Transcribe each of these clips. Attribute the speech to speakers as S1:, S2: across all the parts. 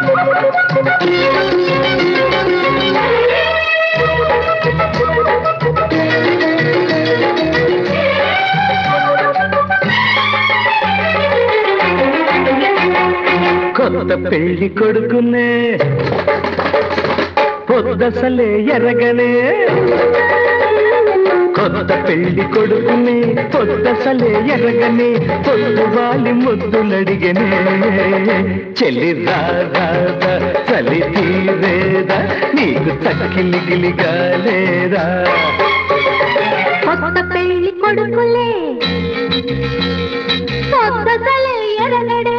S1: కొత్త పెళ్లి కొడుకునే పొద్దసలే ఎరగనే కొత్త పెళ్లి కొడుకునే పొద్దసలే ఎరగనే పొద్దు వాలి ముద్దులడిగనే చెల్లి రాదా చలి తీరేదా నీకు తక్కిలిగిలిగా లేదా
S2: కొత్త పెళ్లి కొడుకులే పొద్దసలే ఎరగడే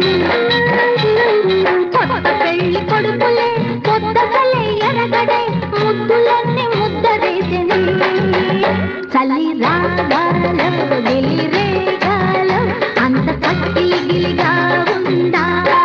S2: కొత్త పెళ్లి కొడుకులే పొద్దసలే ఎరగడే ముద్దులన్నీ ముద్దరేసని చలి రాగాలో గిలి రేగాలో అంత కట్టిలి గిలిగా ఉందా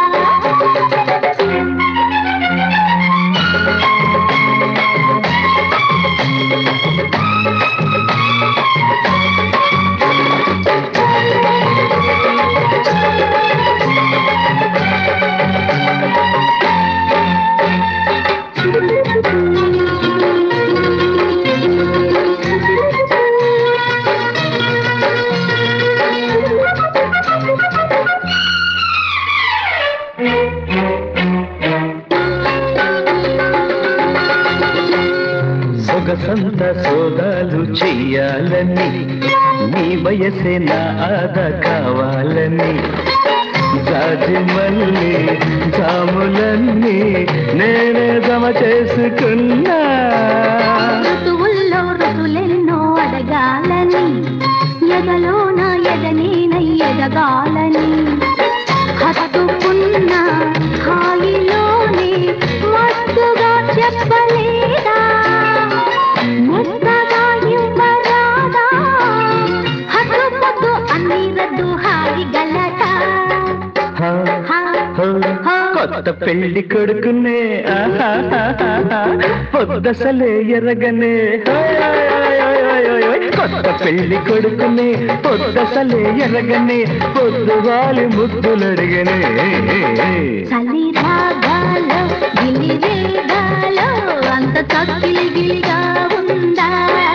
S1: సొగసంత సోదాలు చెయ్యాలని నీ వయసే నా ఆద కావాలని జాజి మల్లి జాములన్నీ నేనే జమ చేసుకున్నా
S2: ఋతువుల్లో ఋతులెన్నో అడగాలని ఎదలోన ఎదనేనై ఎదగాలని హత్తుకున్న హాయిలోనే మత్తుగా చెప్పలేదా మెత్తగా ఇవ్వరాదా హత్తుకొద్దు అన్ని రద్దు హాయి గలట
S1: హా,
S2: హా,
S1: హో,
S2: హా.
S1: కొత్త పెళ్లి కొడుకునే ఆహాహాహాహా. పొద్దసలే ఎరగనే హోయ్, హోయ్, హోయ్, హోయ్, హోయ్, హోయ్. కొత్త పెళ్లి కొడుకునే పొద్దసలే ఎరగనే పొద్దువాలి ముద్దులడిగనే
S2: చలి రాగాలో గిలి రేగాలో అంత తక్కిలి గిలిగా ఉందా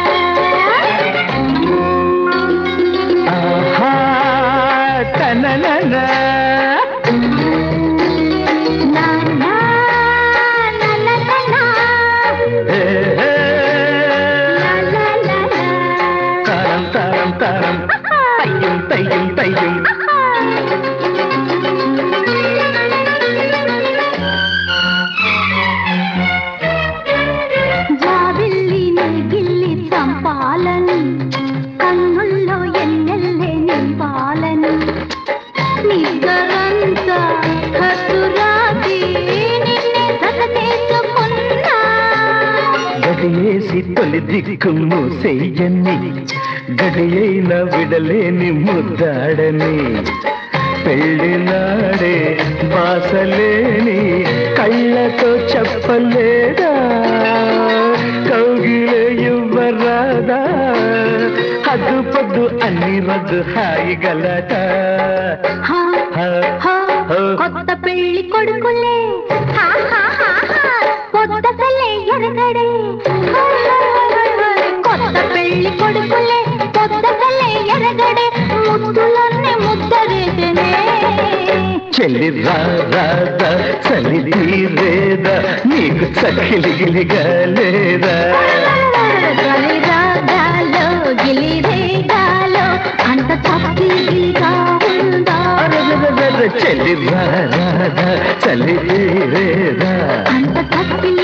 S1: ఆహా తనననా
S2: నా, నా, నా, నా, నా, నా.
S1: హే, హే.
S2: లా, లా, లా, లా.
S1: తారం తారం తారం తయ్యం తయ్యం తయ్యం
S2: జాబిల్లి గిల్లి చంపాలని కన్నుల్లో ఎన్నెల్లే నింపాలని నిగ్గరంతా కసురాసి నిన్నే జత చేసుకున్నా
S1: గడియేసి తొలి దిక్కు మూసేయని గడియైన విడలేని ముద్దాడని పెళ్లి నాడే బాసలేని కళ్ళతో చెప్పలేదా కౌగిలే ఇవ్వరాదా హద్దు పొద్దు అన్ని రద్దు హాయి గలట
S2: హా,
S1: హా,
S2: హా,
S1: హా.
S2: కొత్త పెళ్లి కొడుకులే హా, హా, హా, హా. పొద్దసలే ఎరగడే హా, హా, హా, హా. కొత్త పెళ్లి కొడుకులే పొద్దసలే ఎరగడే ముద్దులన్నీ ముద్దరేదనే
S1: చెల్లి రాదా చలి తీరేదా నీకు చకిలిగిలిగా లేదా
S2: చలి రాగాలో గిలి రేగాలో అంత తప్పిగా ఉందా
S1: అరరరరర చెల్లి రాదా చలి తీరేదా
S2: అంత తప్పిలి